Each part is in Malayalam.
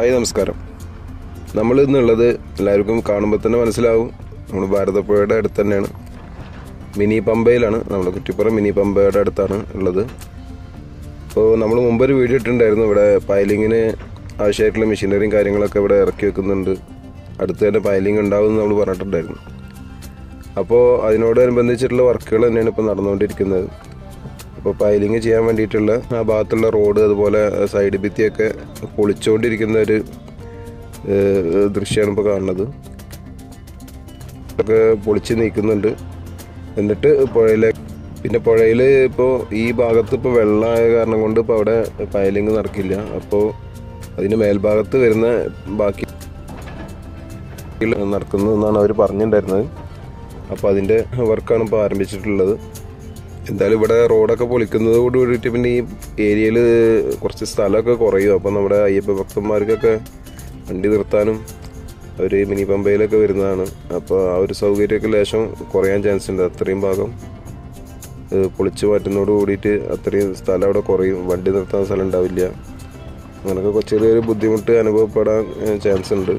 ഹായ് നമസ്കാരം നമ്മൾ ഇന്നുള്ളത് എല്ലാവർക്കും കാണുമ്പോൾ തന്നെ മനസ്സിലാവും നമ്മൾ ഭാരതപ്പുഴയുടെ അടുത്ത് തന്നെയാണ് മിനി പമ്പയിലാണ് നമ്മുടെ കുറ്റിപ്പുറം മിനി പമ്പയുടെ അടുത്താണ് ഉള്ളത് അപ്പോൾ നമ്മൾ മുമ്പൊരു വീഡിയോ ഇട്ടിട്ടുണ്ടായിരുന്നു ഇവിടെ പൈലിങ്ങിന് ആവശ്യമായിട്ടുള്ള മെഷീനറിയും കാര്യങ്ങളൊക്കെ ഇവിടെ ഇറക്കി വെക്കുന്നുണ്ട് അടുത്ത് തന്നെ പൈലിംഗ് ഉണ്ടാവും എന്ന് നമ്മൾ പറഞ്ഞിട്ടുണ്ടായിരുന്നു അപ്പോൾ അതിനോടനുബന്ധിച്ചിട്ടുള്ള വർക്കുകൾ തന്നെയാണ് ഇപ്പോൾ നടന്നുകൊണ്ടിരിക്കുന്നത് അപ്പോൾ പൈലിങ് ചെയ്യാൻ വേണ്ടിയിട്ടുള്ള ആ ഭാഗത്തുള്ള റോഡ് അതുപോലെ സൈഡ് ഭിത്തിയൊക്കെ പൊളിച്ചുകൊണ്ടിരിക്കുന്ന ഒരു ഏഹ്, ദൃശ്യമാണ് ഇപ്പോൾ കാണുന്നത് ഒക്കെ പൊളിച്ച് നീക്കുന്നുണ്ട് എന്നിട്ട് പുഴയിലെ പിന്നെ പുഴയിൽ ഇപ്പോൾ ഈ ഭാഗത്ത് ഇപ്പോൾ വെള്ളമായ കാരണം കൊണ്ട് ഇപ്പോൾ അവിടെ പൈലിങ് നടക്കില്ല അപ്പോൾ അതിന് മേൽഭാഗത്ത് വരുന്ന ബാക്കി നടക്കുന്നതെന്നാണ് അവർ പറഞ്ഞിട്ടുണ്ടായിരുന്നത് അപ്പോൾ അതിൻ്റെ വർക്കാണ് ഇപ്പോൾ ആരംഭിച്ചിട്ടുള്ളത് എന്തായാലും ഇവിടെ റോഡൊക്കെ പൊളിക്കുന്നതോട് കൂടിയിട്ട് പിന്നെ ഈ ഏരിയയിൽ കുറച്ച് സ്ഥലമൊക്കെ കുറയും അപ്പോൾ നമ്മുടെ അയ്യപ്പ ഭക്തന്മാർക്കൊക്കെ വണ്ടി നിർത്താനും അവർ മിനി പമ്പയിലൊക്കെ വരുന്നതാണ് അപ്പോൾ ആ ഒരു സൗകര്യമൊക്കെ ലേശം കുറയാൻ ചാൻസ് ഉണ്ട് അത്രയും ഭാഗം ഏഹ്, പൊളിച്ചു മാറ്റുന്നതോട് കൂടിയിട്ട് അത്രയും സ്ഥലം അവിടെ കുറയും വണ്ടി നിർത്താൻ സ്ഥലം ഉണ്ടാവില്ല അങ്ങനെയൊക്കെ ചെറിയൊരു ബുദ്ധിമുട്ട് അനുഭവപ്പെടാൻ ചാൻസ് ഉണ്ട്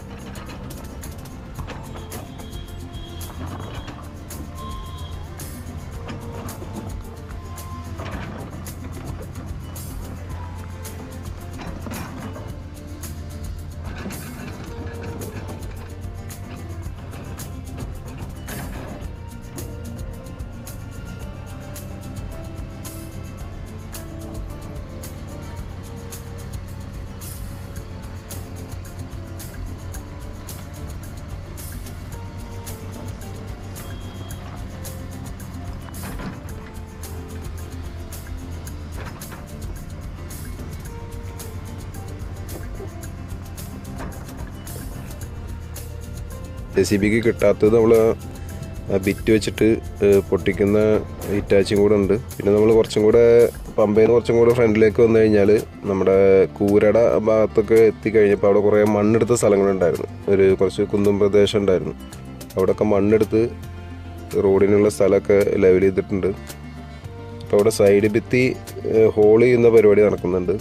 ജെ സി ബിക്ക് കിട്ടാത്തത് നമ്മൾ ബിറ്റ് വെച്ചിട്ട് ഏഹ്, പൊട്ടിക്കുന്ന ഹിറ്റാച്ചും കൂടെ ഉണ്ട് പിന്നെ നമ്മൾ കുറച്ചും കൂടെ പമ്പയിൽ നിന്ന് കുറച്ചും കൂടെ ഫ്രണ്ടിലേക്ക് വന്നു കഴിഞ്ഞാൽ നമ്മുടെ കൂരട ഭാഗത്തൊക്കെ എത്തിക്കഴിഞ്ഞപ്പോൾ അവിടെ കുറേ മണ്ണെടുത്ത സ്ഥലങ്ങളുണ്ടായിരുന്നു ഒരു കുറച്ച് കുന്നും പ്രദേശം ഉണ്ടായിരുന്നു അവിടെയൊക്കെ മണ്ണെടുത്ത് റോഡിനുള്ള സ്ഥലമൊക്കെ ലെവൽ ചെയ്തിട്ടുണ്ട് അപ്പോൾ അവിടെ സൈഡ് ഭിത്തി ഹോൾ ചെയ്യുന്ന പരിപാടി നടക്കുന്നുണ്ട്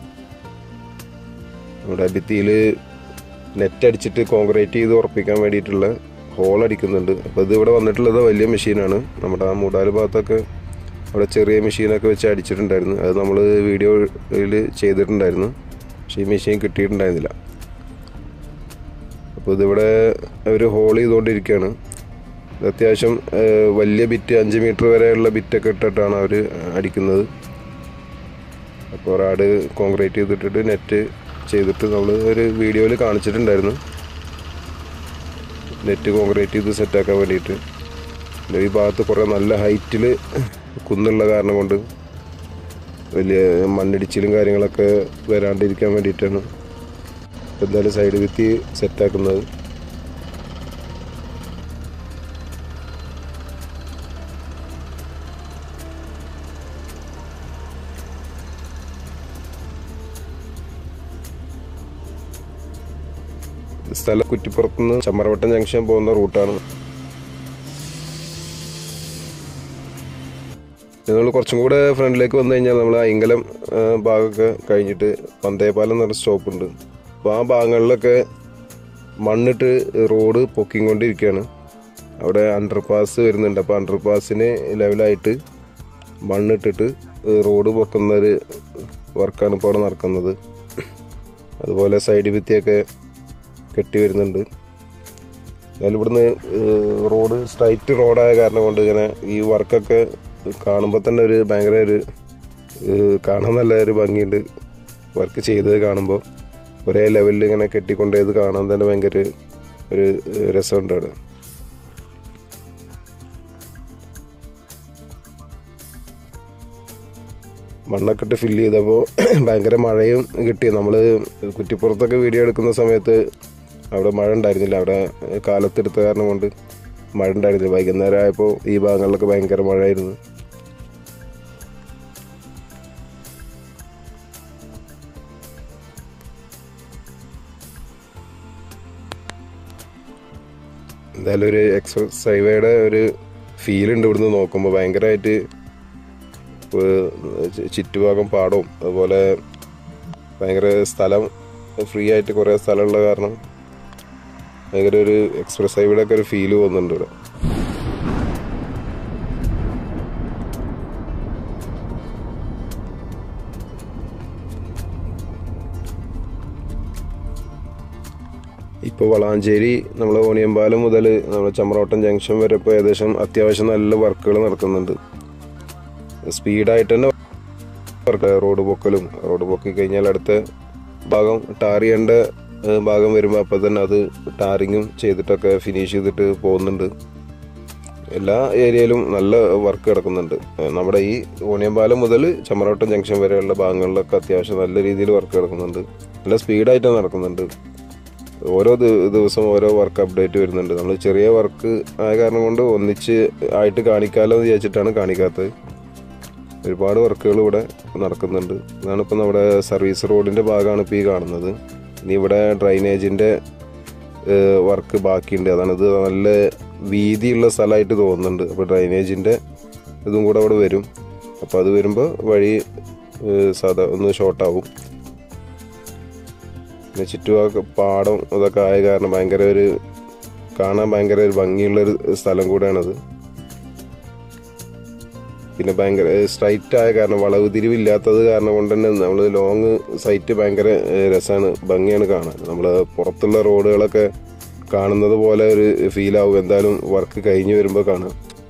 നമ്മുടെ ഭിത്തിയിൽ നെറ്റ് അടിച്ചിട്ട് കോൺക്രീറ്റ് ചെയ്ത് ഉറപ്പിക്കാൻ വേണ്ടിയിട്ടുള്ള ഹോൾ അടിക്കുന്നുണ്ട് അപ്പോൾ ഇത് ഇവിടെ വന്നിട്ടുള്ളത് വലിയ മെഷീനാണ് നമ്മുടെ ആ മൂടാല് ഭാഗത്തൊക്കെ അവിടെ ചെറിയ മെഷീനൊക്കെ വെച്ച് അടിച്ചിട്ടുണ്ടായിരുന്നു അത് നമ്മൾ വീഡിയോയിൽ ചെയ്തിട്ടുണ്ടായിരുന്നു പക്ഷേ ഈ മെഷീൻ കിട്ടിയിട്ടുണ്ടായിരുന്നില്ല അപ്പോൾ ഇതിവിടെ അവർ ഹോൾ ചെയ്തുകൊണ്ടിരിക്കുകയാണ് ഇത് അത്യാവശ്യം ഏഹ്, വലിയ ബിറ്റ് അഞ്ച് മീറ്റർ വരെയുള്ള ബിറ്റൊക്കെ ഇട്ടിട്ടാണ് അവർ അടിക്കുന്നത് അപ്പോൾ റാഡ് കോൺക്രീറ്റ് ചെയ്തിട്ടിട്ട് നെറ്റ് ചെയ്തിട്ട് നമ്മൾ ഒരു വീഡിയോയിൽ കാണിച്ചിട്ടുണ്ടായിരുന്നു നെറ്റ് കോൺക്രീറ്റ് ചെയ്ത് സെറ്റാക്കാൻ വേണ്ടിയിട്ട് പിന്നെ ഈ ഭാഗത്ത് കുറേ നല്ല ഹൈറ്റിൽ കുന്നുള്ള കാരണം കൊണ്ട് വലിയ മണ്ണിടിച്ചിലും കാര്യങ്ങളൊക്കെ വരാണ്ടിരിക്കാൻ വേണ്ടിയിട്ടാണ് എന്തായാലും സൈഡ് ഭിത്തി സെറ്റാക്കുന്നത് സ്ഥലം കുറ്റിപ്പുറത്തുനിന്ന് ചമ്മരവട്ടം ജംഗ്ഷൻ പോകുന്ന റൂട്ടാണ് നമ്മൾ കുറച്ചും കൂടെ ഫ്രണ്ടിലേക്ക് വന്നു കഴിഞ്ഞാൽ നമ്മൾ അയങ്കലം ആ, ഭാഗമൊക്കെ കഴിഞ്ഞിട്ട് പന്തേപാലം എന്ന് പറഞ്ഞ സ്റ്റോപ്പ് ഉണ്ട് അപ്പോൾ ആ ഭാഗങ്ങളിലൊക്കെ മണ്ണിട്ട് റോഡ് പൊക്കിക്കൊണ്ടിരിക്കുകയാണ് അവിടെ അണ്ടർപാസ് വരുന്നുണ്ട് അപ്പോൾ അണ്ടർപാസിന് ലെവലായിട്ട് മണ്ണിട്ടിട്ട് റോഡ് പൊക്കുന്ന ഒരു വർക്കാണ് ഇപ്പോൾ അവിടെ നടക്കുന്നത് അതുപോലെ സൈഡ് ഭിത്തിയൊക്കെ കെട്ടി വരുന്നുണ്ട് എന്നാലും ഇവിടുന്ന് ഏഹ്, റോഡ് സ്ട്രൈറ്റ് റോഡായ കാരണം കൊണ്ട് ഇങ്ങനെ ഈ വർക്കൊക്കെ കാണുമ്പോൾ തന്നെ ഒരു ഭയങ്കര ഒരു ഏഹ്, കാണാൻ നല്ല ഒരു ഭംഗിയുണ്ട് വർക്ക് ചെയ്തത് കാണുമ്പോൾ ഒരേ ലെവലിൽ ഇങ്ങനെ കെട്ടിക്കൊണ്ടേത് കാണാൻ തന്നെ ഭയങ്കര ഒരു ഏഹ്, രസമുണ്ട് അവിടെ മണ്ണൊക്കെ ഇട്ട് ഫില്ല് ചെയ്തപ്പോൾ ഭയങ്കര മഴയും കിട്ടി നമ്മൾ കുറ്റിപ്പുറത്തൊക്കെ വീഡിയോ എടുക്കുന്ന സമയത്ത് അവിടെ മഴ ഉണ്ടായിരുന്നില്ല അവിടെ കാലത്തെടുത്ത കാരണം കൊണ്ട് മഴ ഉണ്ടായിരുന്നില്ല വൈകുന്നേരം ആയപ്പോൾ ഈ ഭാഗങ്ങളിലൊക്കെ ഭയങ്കര മഴയായിരുന്നു എന്തായാലും ഒരു എക്സ്പ്രസ് ഹൈവേയുടെ ഒരു ഫീൽ ഉണ്ട് ഇവിടുന്ന് നോക്കുമ്പോൾ ഭയങ്കരമായിട്ട് ചുറ്റുഭാഗം പാടവും അതുപോലെ ഭയങ്കര സ്ഥലം ഫ്രീ ആയിട്ട് കുറേ സ്ഥലമുള്ള കാരണം ഭയങ്കര ഒരു എക്സ്പ്രസ് ഹൈവേയുടെ ഒക്കെ ഒരു ഫീല് പോകുന്നുണ്ട് ഇവിടെ ഇപ്പോൾ വളാഞ്ചേരി നമ്മൾ ഓണിയമ്പാലം മുതൽ നമ്മൾ ചമ്രോട്ടം ജംഗ്ഷൻ വരെ ഇപ്പോൾ ഏകദേശം അത്യാവശ്യം നല്ല വർക്കുകൾ നടക്കുന്നുണ്ട് സ്പീഡായിട്ട് തന്നെ വർക്ക് റോഡ് പൊക്കലും റോഡ് പൊക്കി കഴിഞ്ഞാൽ അടുത്ത ഭാഗം ടാർ ചെയ്യേണ്ട ഏഹ്, ഭാഗം വരുമ്പോൾ അപ്പം തന്നെ അത് ടാറിങ്ങും ചെയ്തിട്ടൊക്കെ ഫിനിഷ് ചെയ്തിട്ട് പോകുന്നുണ്ട് എല്ലാ ഏരിയയിലും നല്ല വർക്ക് കിടക്കുന്നുണ്ട് ഏഹ്, നമ്മുടെ ഈ ഓണിയമ്പാലം മുതൽ ചമ്രോട്ടം ജംഗ്ഷൻ വരെയുള്ള ഭാഗങ്ങളിലൊക്കെ അത്യാവശ്യം നല്ല രീതിയിൽ വർക്ക് കിടക്കുന്നുണ്ട് നല്ല സ്പീഡായിട്ട് നടക്കുന്നുണ്ട് ഓരോ ദി- ദിവസം ഓരോ വർക്ക് അപ്ഡേറ്റ് വരുന്നുണ്ട് നമ്മൾ ചെറിയ വർക്ക് ആയ കാരണം കൊണ്ട് ഒന്നിച്ച് ആയിട്ട് കാണിക്കാമല്ലോ എന്ന് വിചാരിച്ചിട്ടാണ് കാണിക്കാത്തത് ഒരുപാട് വർക്കുകൾ ഇവിടെ നടക്കുന്നുണ്ട് ഇതാണ് ഇപ്പം നമ്മുടെ സർവീസ് റോഡിൻ്റെ ഭാഗമാണ് ഇപ്പോൾ ഈ കാണുന്നത് ഇനി ഇവിടെ ഡ്രൈനേജിൻ്റെ വർക്ക് ബാക്കിയുണ്ട് അതാണ് ഇത് നല്ല വീതിയുള്ള സ്ഥലമായിട്ട് തോന്നുന്നുണ്ട് അപ്പോൾ ഡ്രൈനേജിൻ്റെ ഇതും കൂടെ അവിടെ വരും അപ്പോൾ അത് വരുമ്പോൾ വഴി ഏഹ്, സാധാ ഒന്ന് ഷോർട്ടാവും പിന്നെ ചുറ്റുഭാഗം പാടം അതൊക്കെ ആയ കാരണം ഭയങ്കര ഒരു കാണാൻ ഭയങ്കര ഒരു ഭംഗിയുള്ളൊരു സ്ഥലം കൂടെയാണത് പിന്നെ ഭയങ്കര സ്ട്രൈറ്റ് ആയ കാരണം വളവ് തിരിവില്ലാത്തത് കാരണം കൊണ്ട് തന്നെ നമ്മൾ ലോങ് സൈറ്റ് ഭയങ്കര രസമാണ് ഭംഗിയാണ് കാണാൻ നമ്മൾ പുറത്തുള്ള റോഡുകളൊക്കെ കാണുന്നത് പോലെ ഒരു ഫീൽ ആവും എന്തായാലും വർക്ക് കഴിഞ്ഞ് വരുമ്പോൾ കാണാം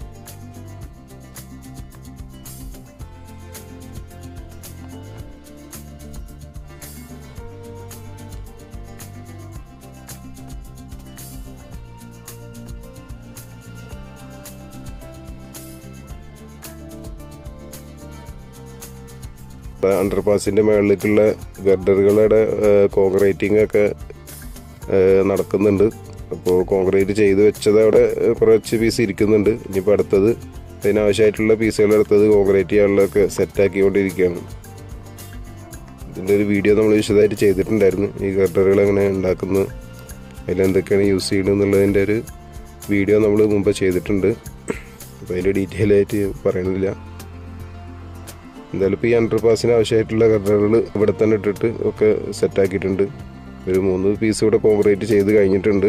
അണ്ടർപാസിന്റെ മുകളിലേക്കുള്ള ഗർഡറുകളുടെ കോൺക്രീറ്റിംഗ് ഒക്കെ ഏഹ്, നടക്കുന്നുണ്ട് അപ്പോൾ കോൺക്രീറ്റ് ചെയ്ത് വെച്ചത് അവിടെ ഏഹ്, കുറച്ച് പീസ് ഇരിക്കുന്നുണ്ട് ഇനിയിപ്പോൾ അടുത്തത് അതിനാവശ്യമായിട്ടുള്ള പീസുകൾ എടുത്തത് കോൺക്രീറ്റ് ചെയ്യാനുള്ളതൊക്കെ സെറ്റാക്കിക്കൊണ്ടിരിക്കുകയാണ് ഇതിൻ്റെ ഒരു വീഡിയോ നമ്മൾ വിശദമായിട്ട് ചെയ്തിട്ടുണ്ടായിരുന്നു ഈ ഗർഡറുകൾ എങ്ങനെ ഉണ്ടാക്കുന്നത് അതിലെന്തൊക്കെയാണ് യൂസ് ചെയ്യുന്നത് എന്നുള്ളതിൻ്റെ ഒരു വീഡിയോ നമ്മൾ മുമ്പ് ചെയ്തിട്ടുണ്ട് അപ്പോൾ അതിൻ്റെ ഡീറ്റെയിൽ ആയിട്ട് പറയണില്ല എന്തായാലും ഇപ്പോൾ ഈ അണ്ടർ പാസിന് ആവശ്യമായിട്ടുള്ള കട്ടറുകൾ ഇവിടെ തന്നെ ഇട്ടിട്ട് ഒക്കെ സെറ്റാക്കിയിട്ടുണ്ട് ഒരു മൂന്ന് പീസ് ഇവിടെ കോൺക്രീറ്റ് ചെയ്ത് കഴിഞ്ഞിട്ടുണ്ട്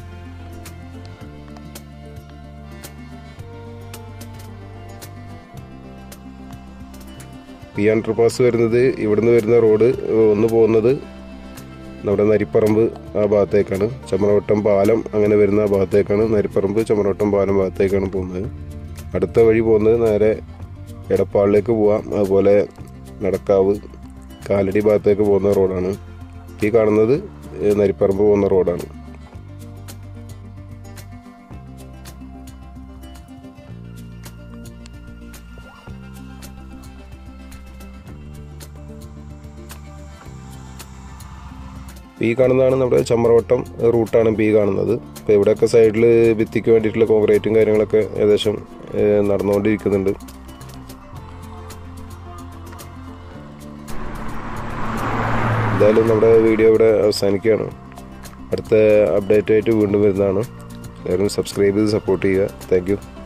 ഈ അണ്ടർ പാസ് വരുന്നത് ഇവിടുന്ന് വരുന്ന റോഡ് ഒന്ന് പോകുന്നത് നമ്മുടെ നരിപ്പറമ്പ് ആ ഭാഗത്തേക്കാണ് ചമറവട്ടം പാലം അങ്ങനെ വരുന്ന ആ ഭാഗത്തേക്കാണ് നരിപ്പറമ്പ് ചമറവട്ടം പാലം ഭാഗത്തേക്കാണ് പോകുന്നത് അടുത്ത വഴി പോകുന്നത് നേരെ എടപ്പാളിലേക്ക് പോവാം അതുപോലെ നടക്കാവ് കാലടി ഭാഗത്തേക്ക് പോകുന്ന റോഡാണ് ഈ കാണുന്നത് ഏഹ്, നരിപ്പറമ്പ് പോകുന്ന റോഡാണ് ഈ കാണുന്നതാണ് നമ്മുടെ ചമ്രവട്ടം റൂട്ടാണ് ഇപ്പോൾ ഈ കാണുന്നത് അപ്പോൾ ഇവിടെയൊക്കെ സൈഡിൽ ഭിത്തിക്ക് വേണ്ടിയിട്ടുള്ള കോൺക്രീറ്റും കാര്യങ്ങളൊക്കെ ഏകദേശം ഏഹ്, നടന്നുകൊണ്ടിരിക്കുന്നുണ്ട് എന്തായാലും നമ്മുടെ വീഡിയോ ഇവിടെ അവസാനിക്കുകയാണ് അടുത്ത അപ്ഡേറ്റ് ആയിട്ട് വീണ്ടും വരുന്നതാണ് എല്ലാവരും സബ്സ്ക്രൈബ് ചെയ്ത് സപ്പോർട്ട് ചെയ്യുക താങ്ക്